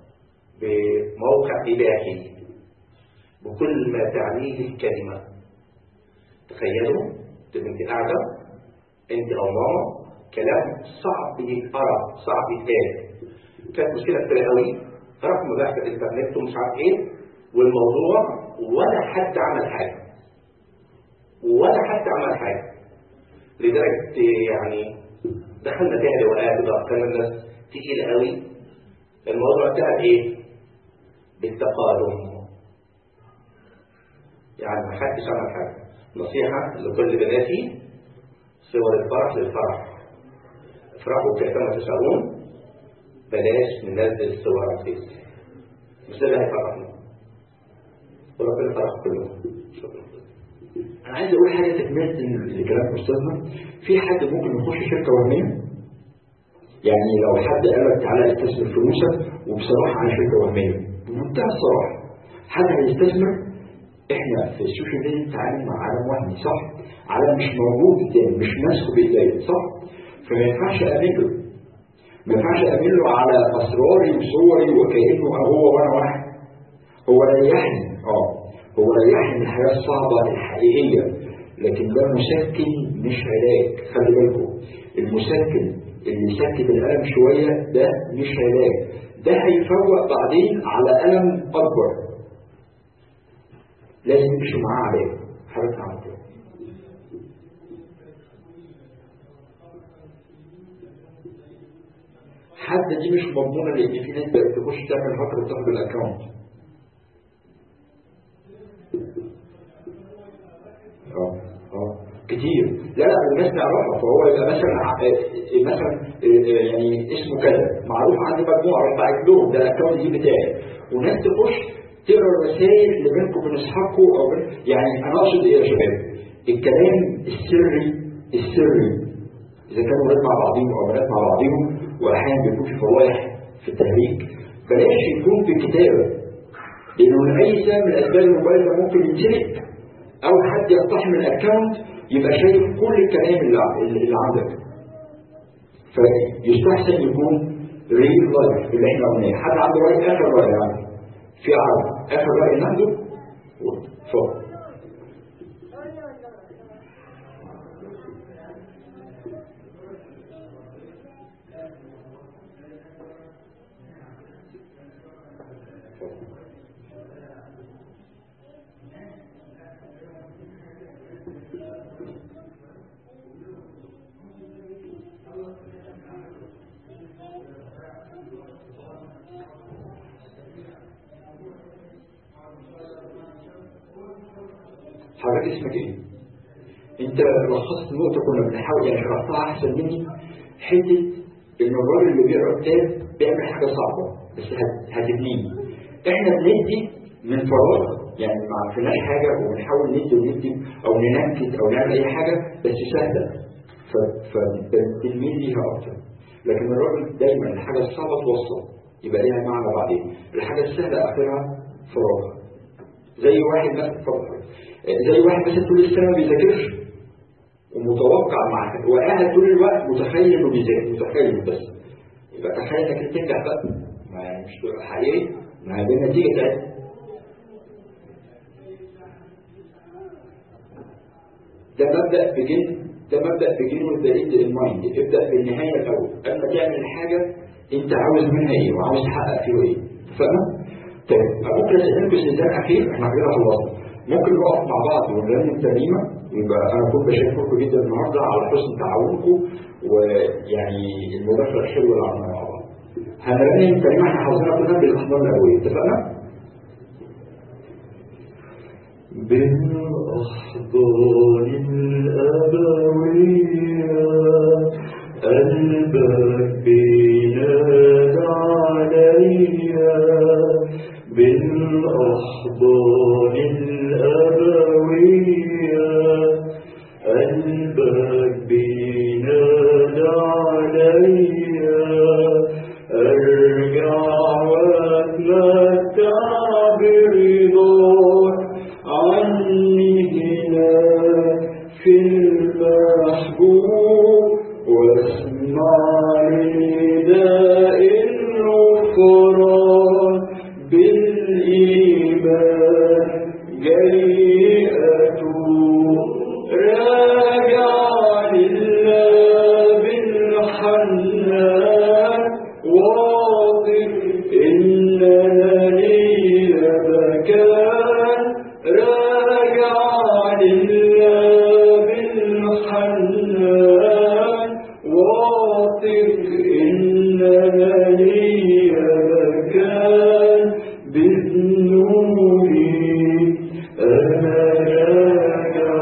بموقع إلهي بكل ما تعنيه الكلمة تخيلوا تبقى انت قاعدة انت او ماما كلام صعب يتقرا صعب يتقال كانت مشكله كبيره قوي رقم بحث الانترنت ومش عارف ايه والموضوع ولا حد عمل حاجه ولا حد عمل حاجه لدرجه يعني دخلنا فيها لواءات ودخلنا الناس تقيله قوي الموضوع انتهى بايه؟ بالتقادم يعني ما حدش عمل حاجه نصيحه لكل بناتي صور الفرح للفرح افرحوا كيفما تشاءون بلاش ننزل صور على الفيس مش ده اللي هيفرحنا وربنا يفرح كلهم شكرا أنا عايز أقول حاجة تكملة لكلام أستاذنا في حد ممكن يخش شركة وهمية يعني لو حد قال لك تعالى استثمر فلوسك وبصراحة أنا شركة وهمية بمنتهى الصراحة حد هيستثمر احنا في السوشيال ميديا بنتعامل مع عالم وهمي صح؟ عالم مش موجود قدامي مش ماسكه بايديا صح؟ فما ينفعش أأمن له ما ينفعش أأمن له على أسراري وصوري وكأنه هو وأنا واحد هو ريحني اه هو ريحني من الحياة الصعبة الحقيقية لكن ده مسكن مش علاج خلي بالكم المسكن اللي يسكت الألم شوية ده مش علاج ده هيفوق بعدين على ألم أكبر لازم يمشي معاه علاج حضرتك عملت ايه؟ حتى دي مش مضمونة لأن في ناس بقت تخش تعمل هاكر وتاخد الأكونت اه اه كتير لا لا الناس نعرفها فهو يبقى مثلا ع- آه، مثلا آه، يعني اسمه كذا معروف عندي مجموعه اروح باعت لهم ده الاكونت دي بتاعي وناس تخش تقرا الرسائل اللي بينكم وبين اصحابكم او بين يعني انا اقصد ايه يا شباب؟ الكلام السري السري اذا كانوا ولاد مع بعضهم او بنات مع بعضهم واحيانا بيكون في فضايح في التهريج بلاش يكون في كتابه لانه لاي سبب من اسباب الموبايل ده ممكن يتسرق او حد يقتحم الاكونت يبقى شايف كل الكلام اللي اللي اللي عندك فيستحسن يكون ريل لايف اللي احنا قلناه حد عنده راي اخر راي يعني في عرض اخر راي عنده اتفضل حضرتك اسمك ايه؟ انت لخصت نقطة كنا بنحاول يعني شرحتها احسن مني حتة ان الراجل اللي بيقرا كتاب بيعمل حاجة صعبة بس هت- هتبنيه احنا بندي من فراغ يعني ما عرفناش حاجة وبنحاول ندي وندي او ننكد او نعمل اي حاجة بس سهلة ف- فبنميل ليها اكتر لكن الراجل دايما الحاجة الصعبة توصل يبقى ليها معنى بعدين الحاجة السهلة اخرها فراغ زي واحد مثلا اتفضل. زي واحد مثلا طول السنه ما بيذاكرش ومتوقع مع وقاعد طول الوقت متخيل انه بيذاكر متخيل بس يبقى تخيل انك انت تنجح بقى ما يعني مش تبقى حقيقي ما هي دي النتيجه بتاعتها ده مبدا بجن ده مبدا بجن والدليل المايند ابدا بالنهايه الاول قبل ما تعمل حاجه انت عاوز منها ايه وعاوز تحقق فيه ايه فاهم؟ طيب ممكن اسالكم استئذان اخير احنا كده خلصنا ممكن نقف مع بعض ونرنم الترنيمه يبقى انا كنت بشكركم جدا النهارده على حسن تعاونكم ويعني المداخله الحلوه اللي عملناها مع بعض. هنرنم الترنيمه احنا حافظينها كلنا بالاحضان الابويه اتفقنا؟ بالأحضان الأبوية قلبك بيناد عليا بالأحضان الأبوية قلبك بيناد عليا ارجع واتمتع برضاك عني هناك في المحبوب واسمع نداء الغفران بالإيمان جاي أتوب راجع لله بالحنان واثق إننا لي مكان راجع لله بالحنان واثق إننا لي مكان بذنوبي أنا راجع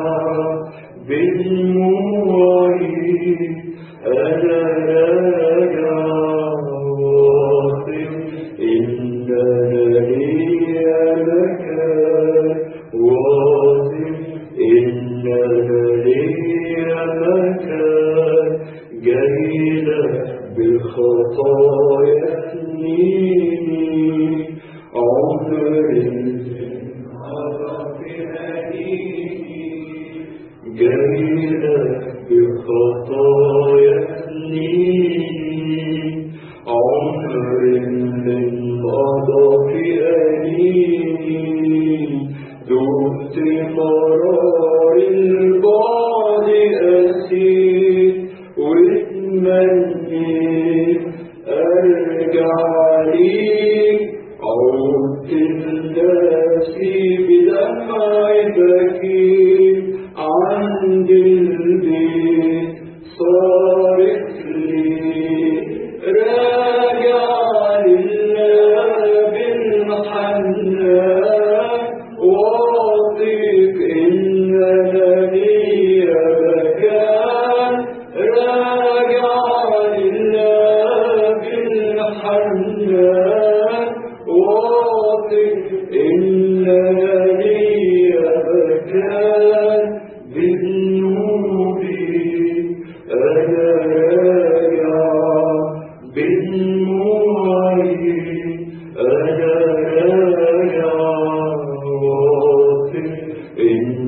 بدموعي أنا راجع واثق إننا لي مكان واثق إننا لي مكان جيلة بالخطايا سنيني عمر جميلة بخطايا سنين عمر من مضى في أنين ذقت مرار البعد أسير واتمنيت أرجع ليك عودت لنفسي بدمع بكيت عند البيت صارت لي راجع لله بالحنان واثق إننا لي مكان راجع لله بالحنان واثق إننا لي مكان بذنوبي أنا راجع بدموعي أنا راجع واثق إن